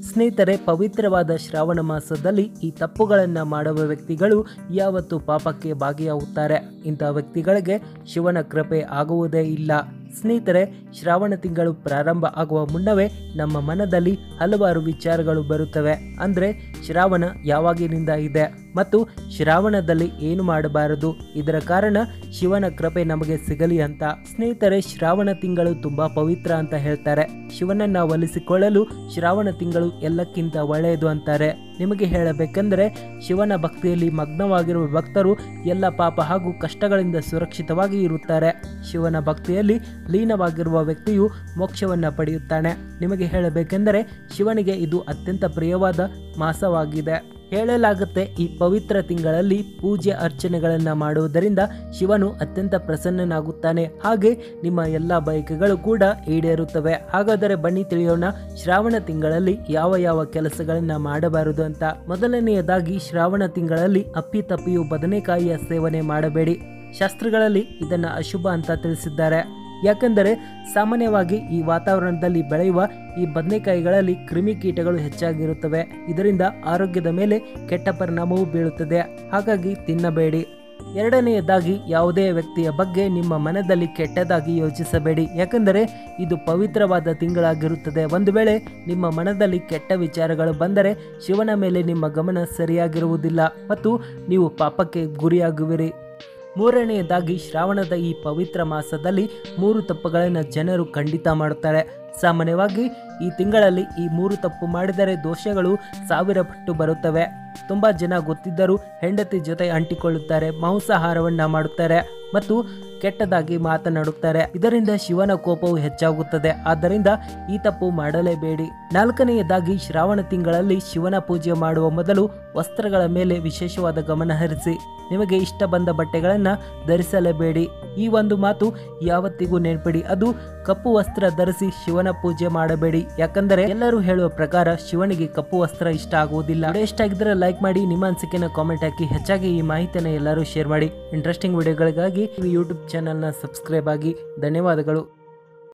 ಸ್ನೇಹಿತರೆ ಪವಿತ್ರವಾದ ಶ್ರಾವಣ ಮಾಸದಲ್ಲಿ ಈ ತಪ್ಪುಗಳನ್ನು ಮಾಡುವ ವ್ಯಕ್ತಿಗಳು ಯಾವತ್ತು ಪಾಪಕ್ಕೆ ಭಾಗಿಯಾಗುತ್ತಾರೆ ಇಂತಹ ವ್ಯಕ್ತಿಗಳಿಗೆ ಶಿವನ ಕೃಪೆ ಆಗುವುದೇ ಇಲ್ಲ ಸ್ನೇಹಿತರೆ ಶ್ರಾವಣ ತಿಂಗಳು ಪ್ರಾರಂಭ ಆಗುವ ಮುನ್ನವೇ ನಮ್ಮ ಮನದಲ್ಲಿ ಹಲವಾರು ವಿಚಾರಗಳು ಬರುತ್ತವೆ ಅಂದ್ರೆ ಶ್ರಾವಣ ಯಾವಾಗಿನಿಂದ ಇದೆ ಮತ್ತು ಶ್ರಾವಣದಲ್ಲಿ ಏನು ಮಾಡಬಾರದು ಇದರ ಕಾರಣ ಶಿವನ ಕೃಪೆ ನಮಗೆ ಸಿಗಲಿ ಅಂತ ಸ್ನೇಹಿತರೆ ಶ್ರಾವಣ ತಿಂಗಳು ತುಂಬಾ ಪವಿತ್ರ ಅಂತ ಹೇಳ್ತಾರೆ ಶಿವನನ್ನ ಒಲಿಸಿಕೊಳ್ಳಲು ಶ್ರಾವಣ ತಿಂಗಳು ಎಲ್ಲಕ್ಕಿಂತ ಒಳ್ಳೆಯದು ಅಂತಾರೆ ನಿಮಗೆ ಹೇಳಬೇಕೆಂದರೆ ಶಿವನ ಭಕ್ತಿಯಲ್ಲಿ ಮಗ್ನವಾಗಿರುವ ಭಕ್ತರು ಎಲ್ಲ ಪಾಪ ಹಾಗೂ ಕಷ್ಟಗಳಿಂದ ಸುರಕ್ಷಿತವಾಗಿ ಇರುತ್ತಾರೆ ಶಿವನ ಭಕ್ತಿಯಲ್ಲಿ ಲೀನವಾಗಿರುವ ವ್ಯಕ್ತಿಯು ಮೋಕ್ಷವನ್ನ ಪಡೆಯುತ್ತಾನೆ ನಿಮಗೆ ಹೇಳಬೇಕೆಂದರೆ ಶಿವನಿಗೆ ಇದು ಅತ್ಯಂತ ಪ್ರಿಯವಾದ ಮಾಸವಾಗಿದೆ ಹೇಳಲಾಗುತ್ತೆ ಈ ಪವಿತ್ರ ತಿಂಗಳಲ್ಲಿ ಪೂಜೆ ಅರ್ಚನೆಗಳನ್ನು ಮಾಡುವುದರಿಂದ ಶಿವನು ಅತ್ಯಂತ ಪ್ರಸನ್ನನಾಗುತ್ತಾನೆ ಹಾಗೆ ನಿಮ್ಮ ಎಲ್ಲ ಬಯಕೆಗಳು ಕೂಡ ಈಡೇರುತ್ತವೆ ಹಾಗಾದರೆ ಬನ್ನಿ ತಿಳಿಯೋಣ ಶ್ರಾವಣ ತಿಂಗಳಲ್ಲಿ ಯಾವ ಯಾವ ಕೆಲಸಗಳನ್ನ ಮಾಡಬಾರದು ಅಂತ ಮೊದಲನೆಯದಾಗಿ ಶ್ರಾವಣ ತಿಂಗಳಲ್ಲಿ ಅಪ್ಪಿತಪ್ಪಿಯು ಬದನೆಕಾಯಿಯ ಸೇವನೆ ಮಾಡಬೇಡಿ ಶಾಸ್ತ್ರಗಳಲ್ಲಿ ಇದನ್ನು ಅಶುಭ ಅಂತ ತಿಳಿಸಿದ್ದಾರೆ ಯಾಕೆಂದರೆ ಸಾಮಾನ್ಯವಾಗಿ ಈ ವಾತಾವರಣದಲ್ಲಿ ಬೆಳೆಯುವ ಈ ಬದನೆಕಾಯಿಗಳಲ್ಲಿ ಕ್ರಿಮಿಕೀಟಗಳು ಹೆಚ್ಚಾಗಿರುತ್ತವೆ ಇದರಿಂದ ಆರೋಗ್ಯದ ಮೇಲೆ ಕೆಟ್ಟ ಪರಿಣಾಮವೂ ಬೀಳುತ್ತದೆ ಹಾಗಾಗಿ ತಿನ್ನಬೇಡಿ ಎರಡನೆಯದಾಗಿ ಯಾವುದೇ ವ್ಯಕ್ತಿಯ ಬಗ್ಗೆ ನಿಮ್ಮ ಮನದಲ್ಲಿ ಕೆಟ್ಟದಾಗಿ ಯೋಚಿಸಬೇಡಿ ಯಾಕೆಂದರೆ ಇದು ಪವಿತ್ರವಾದ ತಿಂಗಳಾಗಿರುತ್ತದೆ ಒಂದು ವೇಳೆ ನಿಮ್ಮ ಮನದಲ್ಲಿ ಕೆಟ್ಟ ವಿಚಾರಗಳು ಬಂದರೆ ಶಿವನ ಮೇಲೆ ನಿಮ್ಮ ಗಮನ ಸರಿಯಾಗಿರುವುದಿಲ್ಲ ಮತ್ತು ನೀವು ಪಾಪಕ್ಕೆ ಗುರಿಯಾಗುವಿರಿ ಮೂರನೆಯದಾಗಿ ಶ್ರಾವಣದ ಈ ಪವಿತ್ರ ಮಾಸದಲ್ಲಿ ಮೂರು ತಪ್ಪುಗಳನ್ನು ಜನರು ಖಂಡಿತ ಮಾಡುತ್ತಾರೆ ಸಾಮಾನ್ಯವಾಗಿ ಈ ತಿಂಗಳಲ್ಲಿ ಈ ಮೂರು ತಪ್ಪು ಮಾಡಿದರೆ ದೋಷಗಳು ಸಾವಿರ ಪಟ್ಟು ಬರುತ್ತವೆ ತುಂಬ ಜನ ಗೊತ್ತಿದ್ದರೂ ಹೆಂಡತಿ ಜೊತೆ ಅಂಟಿಕೊಳ್ಳುತ್ತಾರೆ ಮಾಂಸಾಹಾರವನ್ನ ಮಾಡುತ್ತಾರೆ ಮತ್ತು ಕೆಟ್ಟದಾಗಿ ಮಾತನಾಡುತ್ತಾರೆ ಇದರಿಂದ ಶಿವನ ಕೋಪವು ಹೆಚ್ಚಾಗುತ್ತದೆ ಆದ್ದರಿಂದ ಈ ತಪ್ಪು ಮಾಡಲೇಬೇಡಿ ನಾಲ್ಕನೆಯದಾಗಿ ಶ್ರಾವಣ ತಿಂಗಳಲ್ಲಿ ಶಿವನ ಪೂಜೆ ಮಾಡುವ ಮೊದಲು ವಸ್ತ್ರಗಳ ಮೇಲೆ ವಿಶೇಷವಾದ ಗಮನ ಹರಿಸಿ ನಿಮಗೆ ಇಷ್ಟ ಬಂದ ಬಟ್ಟೆಗಳನ್ನು ಧರಿಸಲೇಬೇಡಿ ಈ ಒಂದು ಮಾತು ಯಾವತ್ತಿಗೂ ನೆನಪಿಡಿ ಅದು ಕಪ್ಪು ವಸ್ತ್ರ ಧರಿಸಿ ಶಿವನ ಪೂಜೆ ಮಾಡಬೇಡಿ ಯಾಕಂದರೆ ಎಲ್ಲರೂ ಹೇಳುವ ಪ್ರಕಾರ ಶಿವನಿಗೆ ಕಪ್ಪು ವಸ್ತ್ರ ಇಷ್ಟ ಆಗುವುದಿಲ್ಲ ವಿಡಿಯೋ ಇಷ್ಟ ಆಗಿದ್ರೆ ಲೈಕ್ ಮಾಡಿ ನಿಮ್ಮ ಅನಿಸಿಕೆನ ಕಾಮೆಂಟ್ ಹಾಕಿ ಹೆಚ್ಚಾಗಿ ಈ ಮಾಹಿತಿಯನ್ನು ಎಲ್ಲರೂ ಶೇರ್ ಮಾಡಿ ಇಂಟ್ರೆಸ್ಟಿಂಗ್ ವಿಡಿಯೋಗಳಿಗಾಗಿ ಯೂಟ್ಯೂಬ್ ಚಾನಲ್ನ ಸಬ್ಸ್ಕ್ರೈಬ್ ಆಗಿ ಧನ್ಯವಾದಗಳು